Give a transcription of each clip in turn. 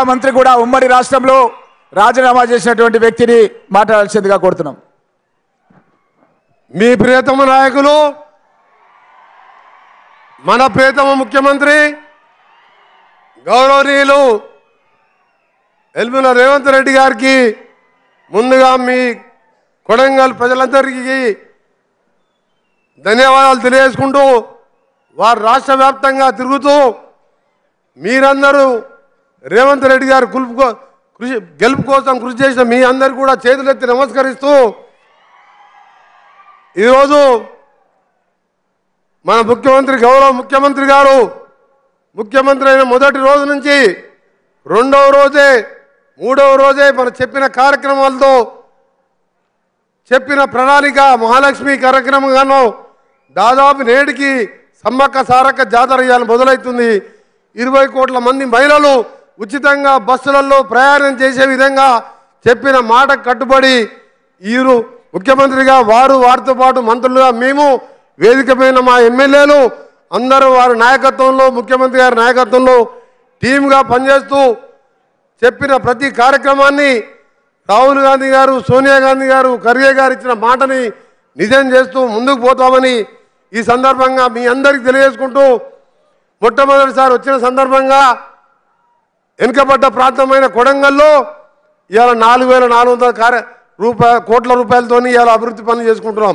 మంత్రి కూడా ఉమ్మడి రాష్ట్రంలో రాజీనామా చేసినటువంటి వ్యక్తిని మాట్లాడాల్సిందిగా కోరుతున్నాం మీ ప్రియతమ నాయకులు మన ప్రియతమ ముఖ్యమంత్రి గౌరవనీయులు ఎల్మిల రేవంత్ రెడ్డి గారికి ముందుగా మీ కొడంగల్ ప్రజలందరికీ ధన్యవాదాలు తెలియజేసుకుంటూ వారు రాష్ట్ర వ్యాప్తంగా తిరుగుతూ మీరందరూ రేవంత్ రెడ్డి గారు కులుపు కో- కృషి గెలుపు కోసం కృషి చేసిన మీ అందరు కూడా చేతులెత్తి నమస్కరిస్తూ ఈరోజు మన ముఖ్యమంత్రి గౌరవ ముఖ్యమంత్రి గారు ముఖ్యమంత్రి అయిన మొదటి రోజు నుంచి రెండవ రోజే మూడవ రోజే మన చెప్పిన కార్యక్రమాలతో చెప్పిన ప్రణాళిక మహాలక్ష్మి కార్యక్రమంగాను దాదాపు నేటికి సమ్మక్క సారక్క జాతర ఇవాళ మొదలవుతుంది ఇరవై కోట్ల మంది మహిళలు ఉచితంగా బస్సులలో ప్రయాణం చేసే విధంగా చెప్పిన మాట కట్టుబడి ఈరు ముఖ్యమంత్రిగా వారు వారితో పాటు మంత్రులుగా మేము వేదిక పైన మా ఎమ్మెల్యేలు అందరూ వారి నాయకత్వంలో ముఖ్యమంత్రి గారి నాయకత్వంలో టీమ్గా పనిచేస్తూ చెప్పిన ప్రతి కార్యక్రమాన్ని రాహుల్ గాంధీ గారు సోనియా గాంధీ గారు ఖర్గే గారు ఇచ్చిన మాటని నిజం చేస్తూ ముందుకు పోతామని ఈ సందర్భంగా మీ అందరికీ తెలియజేసుకుంటూ మొట్టమొదటిసారి వచ్చిన సందర్భంగా వెనుకబడ్డ ప్రాంతమైన కొడంగల్లో ఇవాళ నాలుగు వేల నాలుగు వందల కార్య రూపాయ కోట్ల రూపాయలతోని ఇవాళ అభివృద్ధి పనులు చేసుకుంటున్నాం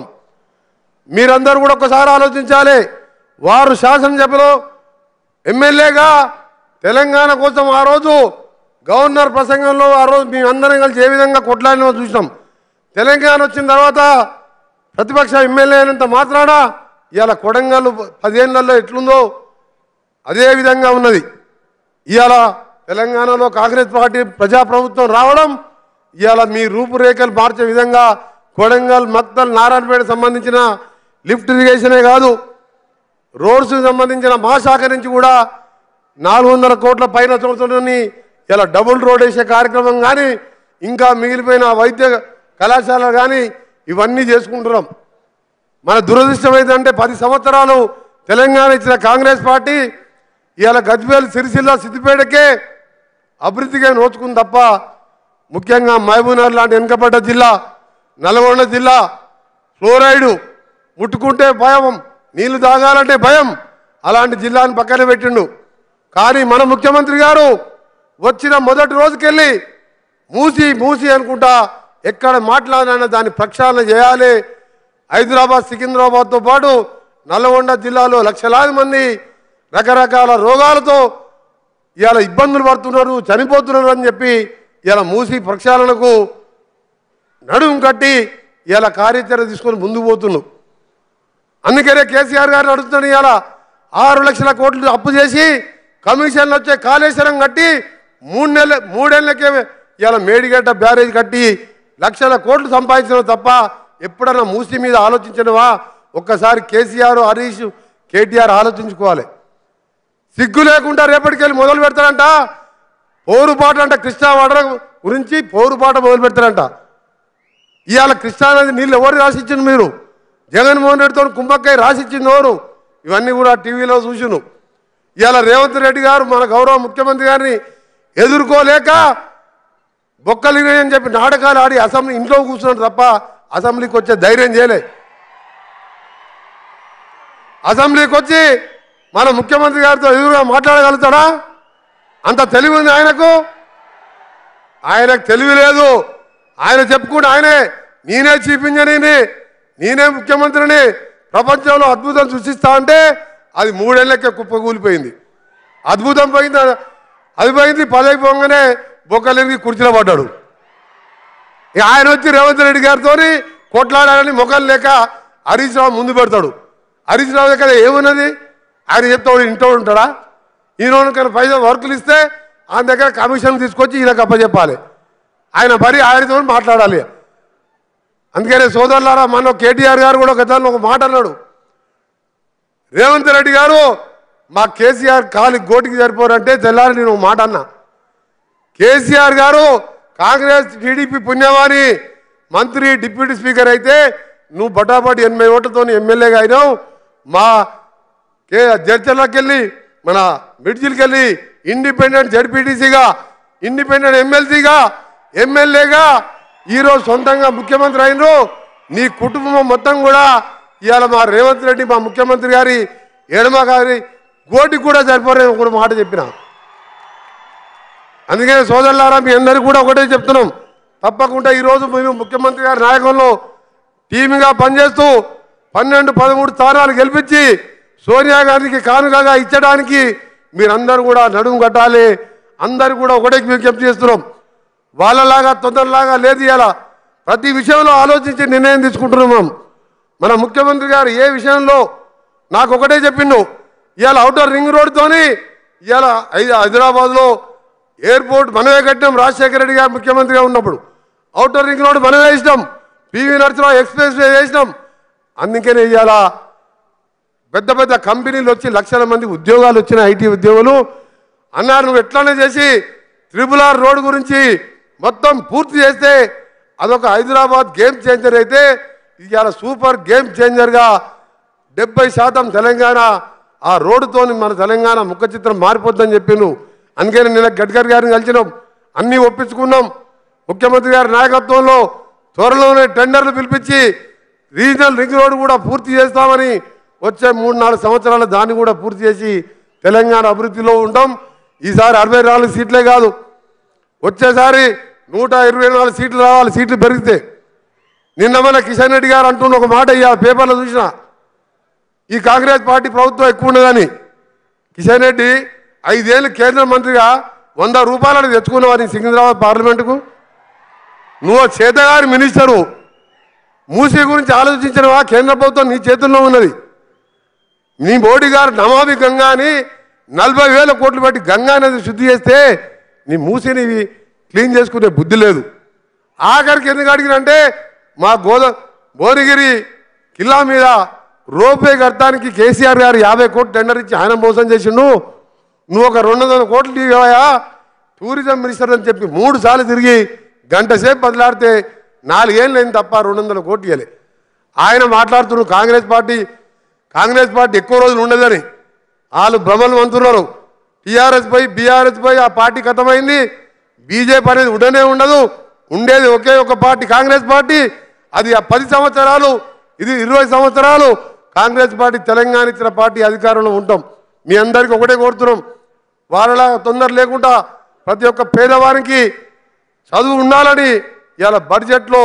మీరందరూ కూడా ఒకసారి ఆలోచించాలి వారు శాసనసభలో ఎమ్మెల్యేగా తెలంగాణ కోసం ఆ రోజు గవర్నర్ ప్రసంగంలో ఆ రోజు మేము అందరం కలిసి ఏ విధంగా కొట్లాడినో చూసినాం తెలంగాణ వచ్చిన తర్వాత ప్రతిపక్ష ఎమ్మెల్యే అయినంత మాత్రాన ఇవాళ కొడంగల్ పదేళ్లలో ఎట్లుందో అదే విధంగా ఉన్నది ఇవాళ తెలంగాణలో కాంగ్రెస్ పార్టీ ప్రజాప్రభుత్వం రావడం ఇవాళ మీ రూపురేఖలు మార్చే విధంగా కొడంగల్ మక్తల్ నారాయణపేట సంబంధించిన లిఫ్ట్ ఇరిగేషనే కాదు రోడ్స్కి సంబంధించిన మా శాఖ నుంచి కూడా నాలుగు వందల కోట్ల పైన చూడుతుందని ఇలా డబుల్ రోడ్ వేసే కార్యక్రమం కానీ ఇంకా మిగిలిపోయిన వైద్య కళాశాల కానీ ఇవన్నీ చేసుకుంటున్నాం మన దురదృష్టం ఏంటంటే పది సంవత్సరాలు తెలంగాణ ఇచ్చిన కాంగ్రెస్ పార్టీ ఇవాళ గజ్వేల్ సిరిసిల్ల సిద్దిపేటకే అభివృద్ధిగా నోచుకుంది తప్ప ముఖ్యంగా మహబూబ్నగర్ లాంటి వెనుకబడ్డ జిల్లా నల్గొండ జిల్లా ఫ్లోరైడు ముట్టుకుంటే భయం నీళ్లు తాగాలంటే భయం అలాంటి జిల్లాని పక్కన పెట్టిండు కానీ మన ముఖ్యమంత్రి గారు వచ్చిన మొదటి రోజుకెళ్ళి మూసి మూసి అనుకుంటా ఎక్కడ మాట్లాడినా దాన్ని ప్రక్షాళన చేయాలి హైదరాబాద్ సికింద్రాబాద్తో పాటు నల్గొండ జిల్లాలో లక్షలాది మంది రకరకాల రోగాలతో ఇవాళ ఇబ్బందులు పడుతున్నారు చనిపోతున్నారు అని చెప్పి ఇలా మూసి ప్రక్షాళనకు నడుము కట్టి ఇలా కార్యాచరణ తీసుకొని ముందుకు పోతున్నాం అందుకనే కేసీఆర్ గారిని అడుగుతున్నాడు ఇవాళ ఆరు లక్షల కోట్లు అప్పు చేసి కమిషన్లు వచ్చే కాళేశ్వరం కట్టి మూడు నెలల మూడేళ్ళకే ఇవాళ మేడిగడ్డ బ్యారేజ్ కట్టి లక్షల కోట్లు సంపాదించడం తప్ప ఎప్పుడన్నా మూసి మీద ఆలోచించడమా ఒక్కసారి కేసీఆర్ హరీష్ కేటీఆర్ ఆలోచించుకోవాలి సిగ్గు లేకుండా రేపటికెళ్ళి మొదలు పెడతారంట పోరుపాట అంట కృష్ణా వాటర్ గురించి పోరుపాట మొదలు పెడతారంట ఇవాళ కృష్ణానది నీళ్ళు ఎవరు రాసిచ్చింది మీరు జగన్మోహన్ రెడ్డితో కుంభక్కయ్య రాసిచ్చింది ఎవరు ఇవన్నీ కూడా టీవీలో చూసును ఇవాళ రేవంత్ రెడ్డి గారు మన గౌరవ ముఖ్యమంత్రి గారిని ఎదుర్కోలేక బొక్కలిని అని చెప్పి నాటకాలు ఆడి అసెంబ్లీ ఇంట్లో కూర్చున్నాడు తప్ప అసెంబ్లీకి వచ్చే ధైర్యం చేయలే అసెంబ్లీకి వచ్చి మన ముఖ్యమంత్రి గారితో ఎదురుగా మాట్లాడగలుగుతాడా అంత తెలివి ఉంది ఆయనకు ఆయనకు తెలివి లేదు ఆయన చెప్పుకుంటే ఆయనే నేనే చీఫ్ ఇంజనీర్ని నేనే ముఖ్యమంత్రిని ప్రపంచంలో అద్భుతం సృష్టిస్తా అంటే అది మూడేళ్లకే కుప్పకూలిపోయింది అద్భుతం పోయింది అది పోయింది పదవి పోగానే బొక్కలేని కుర్చీలో పడ్డాడు ఇక ఆయన వచ్చి రేవంత్ రెడ్డి గారితో కొట్లాడాలని మొక్కలు లేక హరీష్ రావు ముందు పెడతాడు హరీష్ రావు దగ్గర ఏమున్నది ఆయన చెప్తాడు ఇంట్లో ఉంటాడా ఈయన కానీ పైసలు వర్కులు ఇస్తే ఆయన దగ్గర కమిషన్ తీసుకొచ్చి ఈయనకు అప్పచెప్పాలి ఆయన మరి ఆయనతో మాట్లాడాలి అందుకనే సోదరులారా మన కేటీఆర్ గారు కూడా గతంలో ఒక మాట అన్నాడు రేవంత్ రెడ్డి గారు మా కేసీఆర్ కాలి గోటికి సరిపోరంటే తెల్లారి నేను ఒక మాట అన్నా కేసీఆర్ గారు కాంగ్రెస్ టీడీపీ పుణ్యవాణి మంత్రి డిప్యూటీ స్పీకర్ అయితే నువ్వు బటాబటి ఎనభై ఓట్లతో ఎమ్మెల్యేగా అయినావు మా కే జడ్చర్లకి వెళ్ళి మన మిడ్జిల్కి వెళ్ళి ఇండిపెండెంట్ జడ్పీటీసీగా ఇండిపెండెంట్ ఎమ్మెల్సీగా ఎమ్మెల్యేగా ఈరోజు సొంతంగా ముఖ్యమంత్రి అయినరు నీ కుటుంబం మొత్తం కూడా ఇవాళ మా రేవంత్ రెడ్డి మా ముఖ్యమంత్రి గారి ఎడమ గారి గోటికి కూడా సరిపోరని ఒక మాట చెప్పిన అందుకనే సోదరులారా మీ అందరికీ కూడా ఒకటే చెప్తున్నాం తప్పకుండా ఈరోజు మేము ముఖ్యమంత్రి గారి నాయకంలో టీమ్గా పనిచేస్తూ పన్నెండు పదమూడు స్థానాలు గెలిపించి సోనియా గాంధీకి కానుకగా ఇచ్చడానికి మీరందరూ కూడా నడుము కట్టాలి అందరూ కూడా ఒకటే విజ్ఞప్తి చేస్తున్నాం వాళ్ళలాగా తొందరలాగా లేదు ఇలా ప్రతి విషయంలో ఆలోచించి నిర్ణయం తీసుకుంటున్నాం మన ముఖ్యమంత్రి గారు ఏ విషయంలో నాకు ఒకటే చెప్పిండు ఇవాళ అవుటర్ రింగ్ రోడ్తోని ఇవాళ హైదరాబాద్లో ఎయిర్పోర్ట్ మనమే కట్టినాం రాజశేఖర రెడ్డి గారు ముఖ్యమంత్రిగా ఉన్నప్పుడు అవుటర్ రింగ్ రోడ్ మనమే వేసినాం పివి నరసింహరావు ఎక్స్ప్రెస్ వే వేసినాం అందుకనే ఇవాళ పెద్ద పెద్ద కంపెనీలు వచ్చి లక్షల మంది ఉద్యోగాలు వచ్చిన ఐటీ ఉద్యోగులు అన్నారు నువ్వు ఎట్లానే చేసి త్రిపుల్ ఆర్ రోడ్ గురించి మొత్తం పూర్తి చేస్తే అదొక హైదరాబాద్ గేమ్ చేంజర్ అయితే ఇవాళ సూపర్ గేమ్ చేంజర్గా డెబ్బై శాతం తెలంగాణ ఆ రోడ్డుతో మన తెలంగాణ ముఖ చిత్రం మారిపోద్దని చెప్పిండు అందుకని నిన్న గడ్కరీ గారిని కలిసినాం అన్నీ ఒప్పించుకున్నాం ముఖ్యమంత్రి గారి నాయకత్వంలో త్వరలోనే టెండర్లు పిలిపించి రీజనల్ రింగ్ రోడ్ కూడా పూర్తి చేస్తామని వచ్చే మూడు నాలుగు సంవత్సరాలు దాన్ని కూడా పూర్తి చేసి తెలంగాణ అభివృద్ధిలో ఉంటాం ఈసారి అరవై నాలుగు సీట్లే కాదు వచ్చేసారి నూట ఇరవై నాలుగు సీట్లు రావాలి సీట్లు పెరిగితే నిన్న మన కిషన్ రెడ్డి గారు అంటున్న ఒక మాట ఇవాళ పేపర్లో చూసిన ఈ కాంగ్రెస్ పార్టీ ప్రభుత్వం ఎక్కువ ఉన్నదని కిషన్ రెడ్డి ఐదేళ్ళు కేంద్ర మంత్రిగా వంద రూపాయలను తెచ్చుకున్నావని సికింద్రాబాద్ పార్లమెంటుకు నువ్వు చేతగారి మినిస్టరు మూసీ గురించి ఆలోచించినవా కేంద్ర ప్రభుత్వం నీ చేతుల్లో ఉన్నది నీ మోడీ గారు నమామి గంగా అని నలభై వేల కోట్లు పెట్టి గంగా నది శుద్ధి చేస్తే నీ మూసిని క్లీన్ చేసుకునే బుద్ధి లేదు ఆఖరికి ఎందుకు అడిగినంటే మా గోద భువనగిరి కిల్లా మీద రోపే కట్టడానికి కేసీఆర్ గారు యాభై కోట్లు టెండర్ ఇచ్చి ఆయన మోసం చేసిండు నువ్వు ఒక రెండు వందల కోట్లు ఇవ్వయా టూరిజం మినిస్టర్ అని చెప్పి మూడు సార్లు తిరిగి గంట సేపు బదిలాడితే నాలుగేళ్ళు అయింది తప్ప రెండు వందల కోట్లు ఇవ్వలే ఆయన మాట్లాడుతున్నారు కాంగ్రెస్ పార్టీ కాంగ్రెస్ పార్టీ ఎక్కువ రోజులు ఉండదని వాళ్ళు భ్రమలు అంటున్నారు టీఆర్ఎస్ పై బీఆర్ఎస్ పై ఆ పార్టీ ఖతమైంది బీజేపీ అనేది ఉండనే ఉండదు ఉండేది ఒకే ఒక పార్టీ కాంగ్రెస్ పార్టీ అది ఆ పది సంవత్సరాలు ఇది ఇరవై సంవత్సరాలు కాంగ్రెస్ పార్టీ తెలంగాణ ఇచ్చిన పార్టీ అధికారంలో ఉంటాం మీ అందరికీ ఒకటే కోరుతున్నాం వాళ్ళలా తొందర లేకుండా ప్రతి ఒక్క పేదవానికి చదువు ఉండాలని ఇవాళ బడ్జెట్లో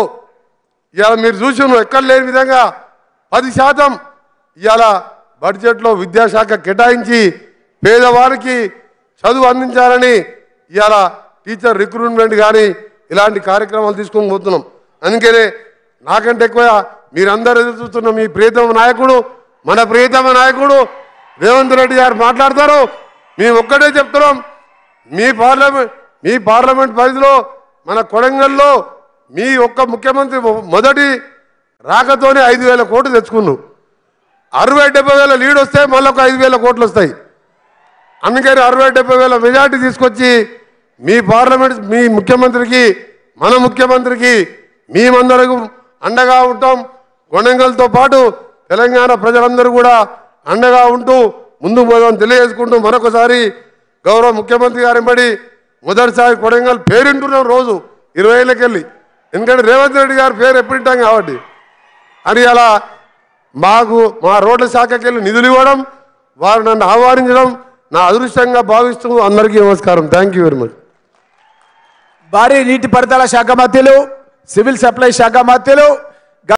ఇవాళ మీరు చూసి ఎక్కడ లేని విధంగా పది శాతం ఇవాళ బడ్జెట్లో విద్యాశాఖ కేటాయించి పేదవారికి చదువు అందించాలని ఇవాళ టీచర్ రిక్రూట్మెంట్ కానీ ఇలాంటి కార్యక్రమాలు తీసుకొని పోతున్నాం అందుకనే నాకంటే ఎక్కువ మీరందరూ ఎదురు చూస్తున్న మీ ప్రియతమ నాయకుడు మన ప్రియతమ నాయకుడు రేవంత్ రెడ్డి గారు మాట్లాడతారు మేము ఒక్కటే చెప్తున్నాం మీ పార్లమెంట్ మీ పార్లమెంట్ పరిధిలో మన కొడంగల్లో మీ ఒక్క ముఖ్యమంత్రి మొదటి రాకతోనే ఐదు వేల కోట్లు తెచ్చుకున్నాం అరవై డెబ్బై వేల లీడ్ వస్తే మళ్ళీ ఒక ఐదు వేల కోట్లు వస్తాయి అందుకని అరవై డెబ్బై వేల మెజార్టీ తీసుకొచ్చి మీ పార్లమెంట్ మీ ముఖ్యమంత్రికి మన ముఖ్యమంత్రికి మేమందరం అండగా ఉంటాం కొనంగల్తో పాటు తెలంగాణ ప్రజలందరూ కూడా అండగా ఉంటూ ముందుకు పోదాం తెలియజేసుకుంటూ మరొకసారి గౌరవ ముఖ్యమంత్రి గారి బడి మొదటిసారి కొడంగల్ పేరింటున్నాం రోజు ఇరవై ఏళ్ళకెళ్ళి ఎందుకంటే రేవంత్ రెడ్డి గారి పేరు ఎప్పుడు ఇట్టాం కాబట్టి అని అలా మాకు మా రోడ్ల శాఖకి వెళ్ళి నిధులు ఇవ్వడం వారు నన్ను ఆహ్వానించడం నా అదృష్టంగా భావిస్తూ అందరికీ నమస్కారం థ్యాంక్ యూ వెరీ మచ్ భారీ నీటిపారుదల శాఖ మంత్రులు సివిల్ సప్లై శాఖ మంత్రులు